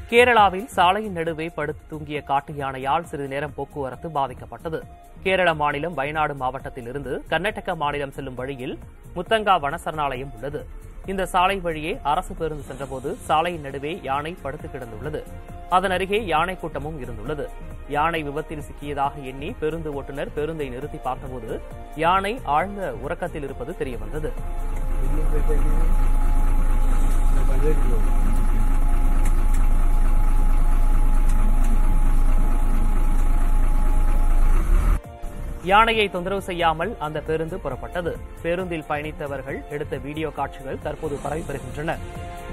கேரளாவில் சாலையின் நடுவே படுத்து தூங்கிய காட்டு யானையால் சிறிது நேரம் போக்குவரத்து பாதிக்கப்பட்டது கேரள மாநிலம் வயநாடு மாவட்டத்தில் இருந்து கர்நாடக மாநிலம் செல்லும் வழியில் முத்தங்கா வன சரணாலயம் உள்ளது இந்த சாலை வழியே அரசு பேருந்து சென்றபோது சாலையின் நடுவே யானை படுத்து கிடந்துள்ளது அதன் அருகே யானை கூட்டமும் இருந்துள்ளது யானை விபத்தில் சிக்கியதாக எண்ணி பேருந்து ஓட்டுநர் பேருந்தை நிறுத்தி பார்த்தபோது யானை ஆழ்ந்த உறக்கத்தில் இருப்பது தெரியவந்தது யானையை தொந்தரவு செய்யாமல் அந்த பேருந்து புறப்பட்டது பேருந்தில் பயணித்தவர்கள் எடுத்த வீடியோ காட்சிகள் தற்போது பரவி வருகின்றன